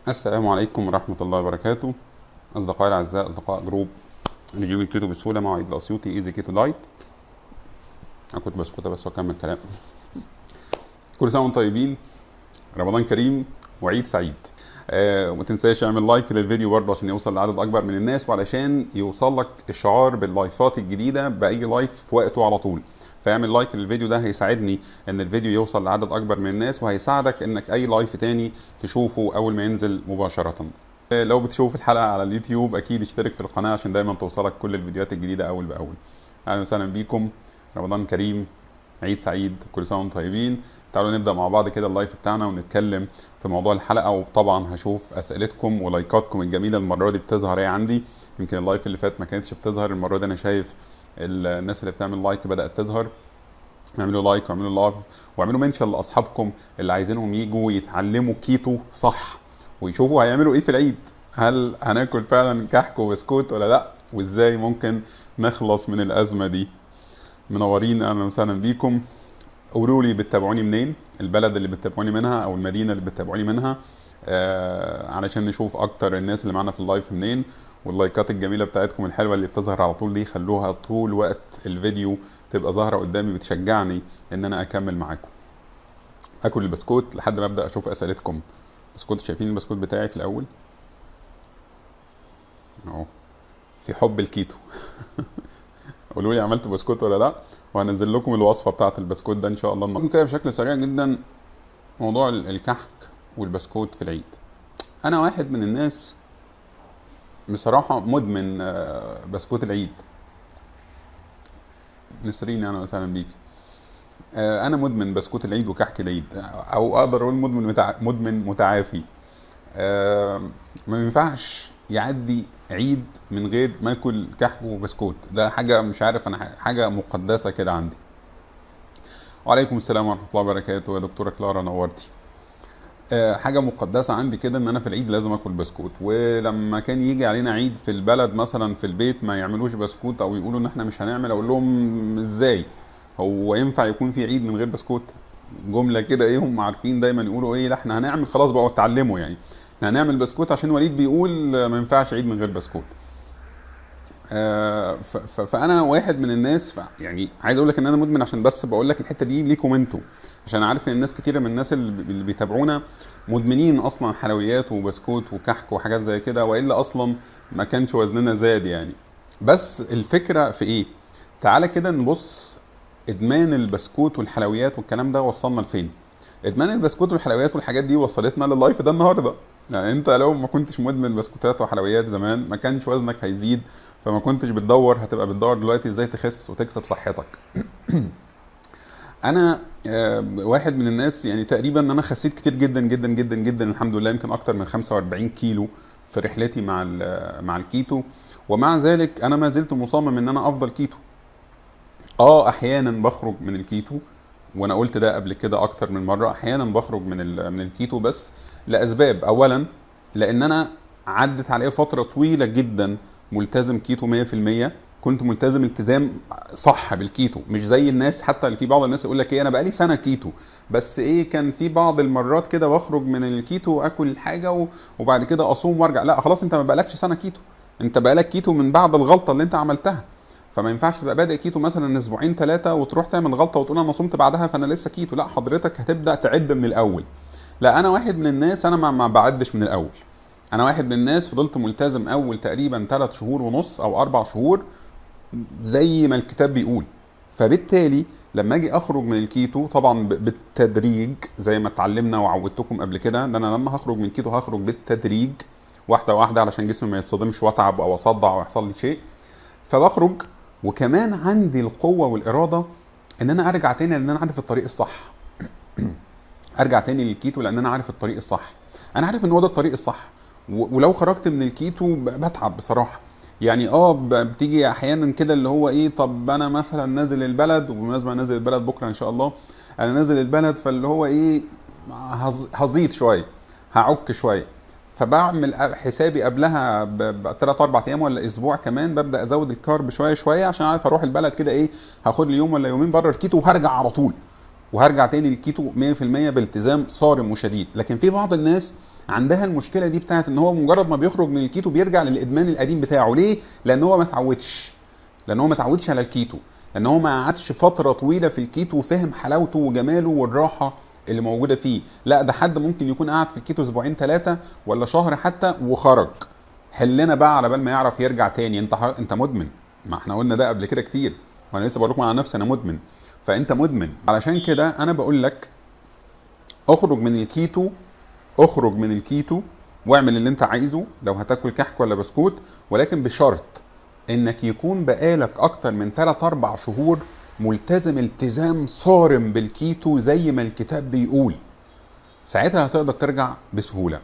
السلام عليكم ورحمة الله وبركاته أصدقائي الأعزاء أصدقاء جروب نجيب الكيتو بسهولة مع عيد الأسيوطي إيزي كيتو دايت أنا كنت بسكتة بس وأكمل كلام كل سنة وأنتم طيبين رمضان كريم وعيد سعيد آه وما تنساش اعمل لايك للفيديو برضه عشان يوصل لعدد اكبر من الناس وعلشان يوصل لك الشعار باللايفات الجديده باي لايف في وقته على طول فاعمل لايك للفيديو ده هيساعدني ان الفيديو يوصل لعدد اكبر من الناس وهيساعدك انك اي لايف تاني تشوفه اول ما ينزل مباشره آه، لو بتشوف الحلقه على اليوتيوب اكيد اشترك في القناه عشان دايما توصلك كل الفيديوهات الجديده اول باول اهلا وسهلا بيكم رمضان كريم عيد سعيد كل سنه وانتم طيبين تعالوا نبدا مع بعض كده اللايف بتاعنا ونتكلم في موضوع الحلقه وطبعا هشوف اسئلتكم ولايكاتكم الجميله المره دي بتظهر ايه عندي يمكن اللايف اللي فات ما كانتش بتظهر المره دي انا شايف الناس اللي بتعمل لايك بدات تظهر اعملوا لايك واعملوا لايف واعملوا منشن لاصحابكم اللي عايزينهم يجوا يتعلموا كيتو صح ويشوفوا هيعملوا ايه في العيد هل هناكل فعلا كحك وبسكوت ولا لا وازاي ممكن نخلص من الازمه دي منورين اهلا وسهلا بيكم قولوا لي بتتابعوني منين البلد اللي بتتابعوني منها او المدينه اللي بتتابعوني منها آه علشان نشوف اكتر الناس اللي معانا في اللايف منين واللايكات الجميله بتاعتكم الحلوه اللي بتظهر على طول دي خلوها طول وقت الفيديو تبقى ظاهره قدامي بتشجعني ان انا اكمل معاكم اكل البسكوت لحد ما ابدا اشوف اسئلتكم بسكوت شايفين البسكوت بتاعي في الاول اهو في حب الكيتو قولوا لي عملت بسكوت ولا لا وهنزل لكم الوصفه بتاعه البسكوت ده ان شاء الله النهارده كده بشكل سريع جدا موضوع ال- الكحك والبسكوت في العيد انا واحد من الناس بصراحه مدمن آه، بسكوت العيد نسرين اهلا وسهلا بيك آه، انا مدمن بسكوت العيد وكحك العيد او اقدر اقول مدمن متع... مدمن متعافي آه، ما ينفعش يعدي عيد من غير ما اكل كحك وبسكوت ده حاجه مش عارف انا ح- حاجه مقدسه كده عندي وعليكم السلام ورحمه الله وبركاته يا دكتوره كلارا نورتي آه، حاجه مقدسه عندي كده ان انا في العيد لازم اكل بسكوت ولما كان يجي علينا عيد في البلد مثلا في البيت ما يعملوش بسكوت او يقولوا ان احنا مش هنعمل اقول لهم ازاي هو ينفع يكون في عيد من غير بسكوت جمله كده ايه هم عارفين دايما يقولوا ايه لا احنا هنعمل خلاص بقوا اتعلموا يعني احنا هنعمل بسكوت عشان وليد بيقول آه، ما ينفعش عيد من غير بسكوت آه، ف- ف- فانا واحد من الناس ف- يعني عايز اقول لك ان انا مدمن عشان بس بقول لك الحته دي ليكم انتوا عشان عارف ان الناس كتيره من الناس اللي اللي بيتابعونا مدمنين اصلا حلويات وبسكوت وكحك وحاجات زي كده والا اصلا ما كانش وزننا زاد يعني بس الفكره في ايه تعالى كده نبص ادمان البسكوت والحلويات والكلام ده وصلنا لفين ادمان البسكوت والحلويات والحاجات دي وصلتنا لللايف ده النهارده يعني انت لو ما كنتش مدمن بسكوتات وحلويات زمان ما كانش وزنك هيزيد فما كنتش بتدور هتبقى بتدور دلوقتي ازاي تخس وتكسب صحتك انا آه، واحد من الناس يعني تقريبا انا خسيت كتير جدا جدا جدا جدا الحمد لله يمكن اكتر من 45 كيلو في رحلتي مع ال- مع الكيتو ومع ذلك انا ما زلت مصمم ان انا افضل كيتو اه احيانا بخرج من الكيتو وانا قلت ده قبل كده اكتر من مره احيانا بخرج من ال- من الكيتو بس لاسباب اولا لان انا عدت عليا فتره طويله جدا ملتزم كيتو 100% كنت ملتزم التزام صح بالكيتو مش زي الناس حتى اللي في بعض الناس يقول لك ايه انا بقالي سنه كيتو بس ايه كان في بعض المرات كده بخرج من الكيتو اكل حاجه و- وبعد كده اصوم وارجع لا خلاص انت ما بقالكش سنه كيتو انت بقالك كيتو من بعد الغلطه اللي انت عملتها فما ينفعش تبقى بادئ كيتو مثلا اسبوعين ثلاثه وتروح تعمل غلطه وتقول انا صمت بعدها فانا لسه كيتو لا حضرتك هتبدا تعد من الاول لا انا واحد من الناس انا ما, ما بعدش من الاول انا واحد من الناس فضلت ملتزم اول تقريبا ثلاث شهور ونص او اربع شهور زي ما الكتاب بيقول فبالتالي لما اجي اخرج من الكيتو طبعا ب- بالتدريج زي ما اتعلمنا وعودتكم قبل كده ان انا لما هخرج من الكيتو هخرج بالتدريج واحده واحده علشان جسمي ما يتصدمش واتعب او اصدع او يحصل لي شيء فبخرج وكمان عندي القوه والاراده ان انا ارجع تاني لان انا عارف الطريق الصح ارجع تاني للكيتو لان انا عارف الطريق الصح انا عارف ان هو ده الطريق الصح و- ولو خرجت من الكيتو ب- بتعب بصراحه يعني اه ب- بتيجي احيانا كده اللي هو ايه طب انا مثلا نازل البلد وبالمناسبه أنا نازل البلد بكره ان شاء الله انا نازل البلد فاللي هو ايه هز- هزيد شويه هعك شويه فبعمل حسابي قبلها بثلاث اربع ايام ولا اسبوع كمان ببدا ازود الكارب شويه شويه عشان عارف اروح البلد كده ايه هاخد لي يوم ولا يومين بره الكيتو وهرجع على طول وهرجع تاني للكيتو 100% بالتزام صارم وشديد لكن في بعض الناس عندها المشكله دي بتاعت ان هو مجرد ما بيخرج من الكيتو بيرجع للادمان القديم بتاعه ليه لان هو ما اتعودش لان هو ما اتعودش على الكيتو لان هو ما قعدش فتره طويله في الكيتو وفهم حلاوته وجماله والراحه اللي موجوده فيه لا ده حد ممكن يكون قاعد في الكيتو اسبوعين ثلاثه ولا شهر حتى وخرج حلنا بقى على بال ما يعرف يرجع تاني انت ح... انت مدمن ما احنا قلنا ده قبل كده كتير وانا لسه بقول لكم على نفسي انا مدمن فانت مدمن علشان كده انا بقول لك اخرج من الكيتو اخرج من الكيتو واعمل اللي انت عايزه لو هتاكل كحك ولا بسكوت ولكن بشرط انك يكون بقالك اكتر من 3 4 شهور ملتزم التزام صارم بالكيتو زي ما الكتاب بيقول ساعتها هتقدر ترجع بسهوله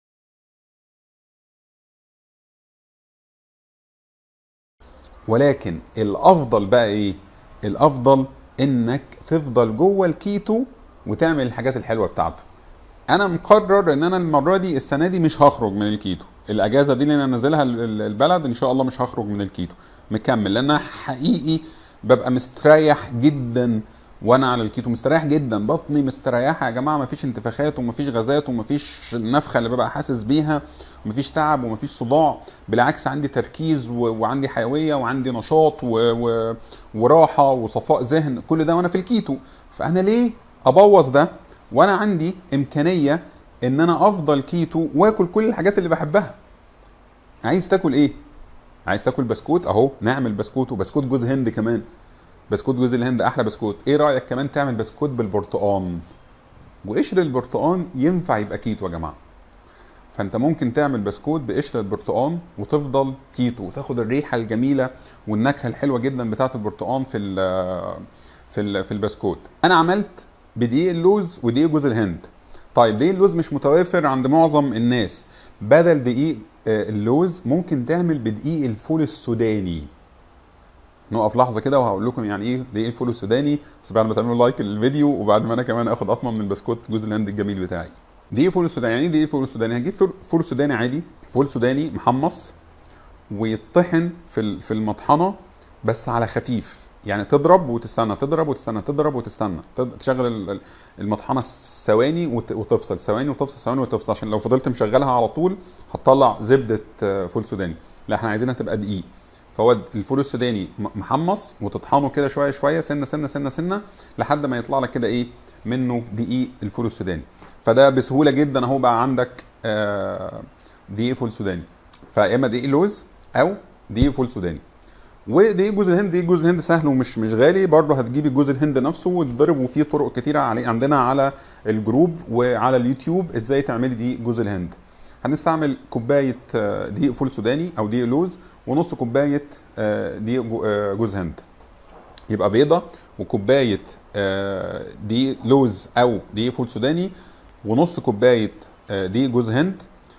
ولكن الافضل بقى ايه الافضل انك تفضل جوه الكيتو وتعمل الحاجات الحلوه بتاعته انا مقرر ان انا المره دي السنه دي مش هخرج من الكيتو الاجازه دي اللي انا نازلها البلد ان شاء الله مش هخرج من الكيتو مكمل لان انا حقيقي ببقى مستريح جدا وانا على الكيتو مستريح جدا بطني مستريحه يا جماعه مفيش انتفاخات ومفيش غازات ومفيش النفخه اللي ببقى حاسس بيها ومفيش تعب ومفيش صداع بالعكس عندي تركيز و... وعندي حيويه وعندي نشاط و... و... وراحه وصفاء ذهن كل ده وانا في الكيتو فانا ليه ابوظ ده وانا عندي امكانيه ان انا افضل كيتو واكل كل الحاجات اللي بحبها عايز تاكل ايه عايز تاكل بسكوت اهو نعمل بسكوت وبسكوت جوز هند كمان بسكوت جوز الهند احلى بسكوت ايه رايك كمان تعمل بسكوت بالبرتقال وقشر البرتقال ينفع يبقى كيتو يا جماعه فانت ممكن تعمل بسكوت بقشر البرتقال وتفضل كيتو وتاخد الريحه الجميله والنكهه الحلوه جدا بتاعه البرتقال في ال في ال في البسكوت انا عملت بدقيق اللوز ودقيق جوز الهند طيب دقيق اللوز مش متوافر عند معظم الناس بدل دقيق اللوز ممكن تعمل بدقيق الفول السوداني نقف لحظه كده وهقول لكم يعني ايه دقيق الفول السوداني بس بعد ما تعملوا لايك للفيديو وبعد ما انا كمان اخد قطمه من البسكوت جوز الهند الجميل بتاعي دقيق فول السوداني يعني ايه دقيق فول السوداني هجيب فول سوداني عادي فول سوداني محمص ويطحن في في المطحنه بس على خفيف يعني تضرب وتستنى تضرب وتستنى تضرب وتستنى تشغل المطحنه ثواني وتفصل ثواني وتفصل ثواني وتفصل عشان لو فضلت مشغلها على طول هتطلع زبده فول سوداني لا احنا عايزينها تبقى دقيق فهو الفول السوداني محمص وتطحنه كده شويه شويه سنه سنه سنه سنه لحد ما يطلع لك كده ايه منه دقيق الفول السوداني فده بسهوله جدا اهو بقى عندك دقيق فول سوداني فيا اما دقيق لوز او دقيق فول سوداني ودقيق جوز الهند دقيق جوز الهند سهل ومش مش غالي برضه هتجيبي جوز الهند نفسه وتضرب وفيه طرق كتيره عليه عندنا على الجروب وعلى اليوتيوب ازاي تعملي دقيق جوز الهند هنستعمل كوبايه دقيق فول سوداني او دقيق لوز ونص كوبايه دقيق جوز هند يبقى بيضه وكوبايه دقيق لوز او دقيق فول سوداني ونص كوبايه دقيق جوز هند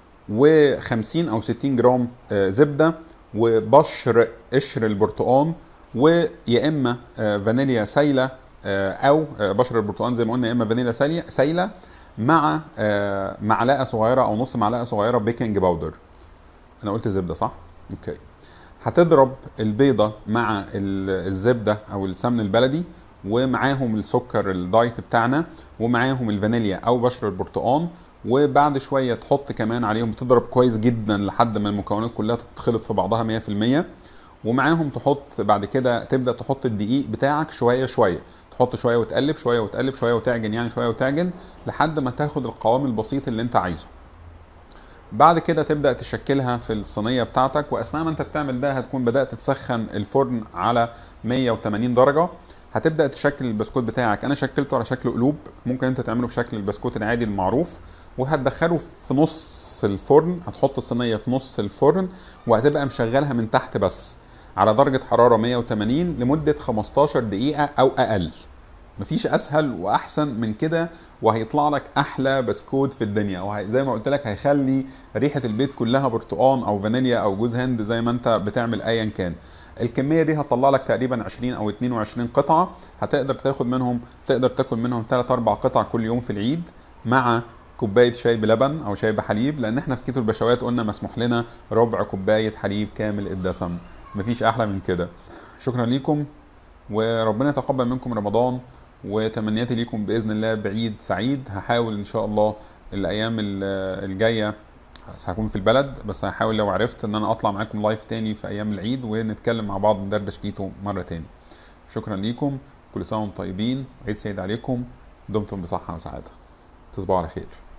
و50 او 60 جرام زبده وبشر قشر البرتقال ويا اما فانيليا سايله او بشر البرتقال زي ما قلنا يا اما فانيليا سايله مع معلقه صغيره او نص معلقه صغيره بيكنج باودر انا قلت زبده صح اوكي هتضرب البيضه مع الزبده او السمن البلدي ومعاهم السكر الدايت بتاعنا ومعاهم الفانيليا او بشر البرتقال وبعد شويه تحط كمان عليهم تضرب كويس جدا لحد ما المكونات كلها تتخلط في بعضها 100% ومعاهم تحط بعد كده تبدا تحط الدقيق بتاعك شويه شويه تحط شويه وتقلب شويه وتقلب شويه وتعجن يعني شويه وتعجن لحد ما تاخد القوام البسيط اللي انت عايزه بعد كده تبدا تشكلها في الصينيه بتاعتك واثناء ما انت بتعمل ده هتكون بدات تسخن الفرن على 180 درجه هتبدا تشكل البسكوت بتاعك انا شكلته على شكل قلوب ممكن انت تعمله بشكل البسكوت العادي المعروف وهتدخله في نص الفرن هتحط الصينيه في نص الفرن وهتبقى مشغلها من تحت بس على درجه حراره 180 لمده 15 دقيقه او اقل مفيش اسهل واحسن من كده وهيطلع لك احلى بسكوت في الدنيا وزي ما قلت لك هيخلي ريحه البيت كلها برتقان او فانيليا او جوز هند زي ما انت بتعمل ايا كان الكميه دي هتطلع لك تقريبا 20 او 22 قطعه هتقدر تاخد منهم تقدر تاكل منهم 3 4 قطع كل يوم في العيد مع كوبايه شاي بلبن او شاي بحليب لان احنا في كيتو البشوات قلنا مسموح لنا ربع كوبايه حليب كامل الدسم مفيش احلى من كده شكرا ليكم وربنا يتقبل منكم رمضان وتمنياتي ليكم باذن الله بعيد سعيد هحاول ان شاء الله الايام ال- الجايه هكون في البلد بس هحاول لو عرفت ان انا اطلع معاكم لايف تاني في ايام العيد ونتكلم مع بعض ندردش كيتو مره تاني شكرا ليكم كل سنه وانتم طيبين عيد سعيد عليكم دمتم بصحه وسعاده تصبحوا على خير